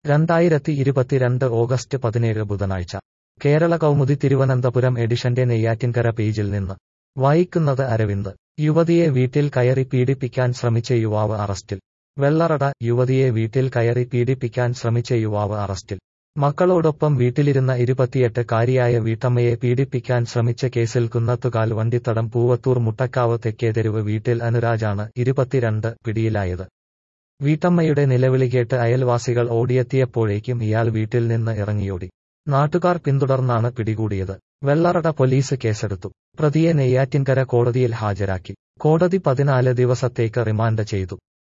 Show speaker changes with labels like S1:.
S1: രണ്ടായിരത്തി ഇരുപത്തിരണ്ട് ഓഗസ്റ്റ് പതിനേഴ് ബുധനാഴ്ച കേരള കൗമുദി തിരുവനന്തപുരം എഡിഷന്റെ നെയ്യാറ്റിൻകര പേജിൽ നിന്ന് വായിക്കുന്നത് അരവിന്ദ് യുവതിയെ വീട്ടിൽ കയറി പീഡിപ്പിക്കാൻ ശ്രമിച്ച യുവാവ് അറസ്റ്റിൽ വെള്ളറട യുവതിയെ വീട്ടിൽ കയറി പീഡിപ്പിക്കാൻ ശ്രമിച്ച യുവാവ് അറസ്റ്റിൽ മക്കളോടൊപ്പം വീട്ടിലിരുന്ന ഇരുപത്തിയെട്ട് കാരിയായ വീട്ടമ്മയെ പീഡിപ്പിക്കാൻ ശ്രമിച്ച കേസിൽ കുന്നത്തുകാൽ വണ്ടിത്തടം പൂവത്തൂർ മുട്ടക്കാവ് തെക്കേതെരുവ് വീട്ടിൽ അനുരാജാണ് ഇരുപത്തിരണ്ട് പിടിയിലായത് വീട്ടമ്മയുടെ നിലവിളി കേട്ട് അയൽവാസികൾ ഓടിയെത്തിയപ്പോഴേക്കും ഇയാൾ വീട്ടിൽ നിന്ന് ഇറങ്ങിയോടി നാട്ടുകാർ പിന്തുടർന്നാണ് പിടികൂടിയത് വെള്ളറട പോലീസ് കേസെടുത്തു പ്രതിയെ നെയ്യാറ്റിൻകര കോടതിയിൽ ഹാജരാക്കി കോടതി പതിനാല് ദിവസത്തേക്ക് റിമാൻഡ് ചെയ്തു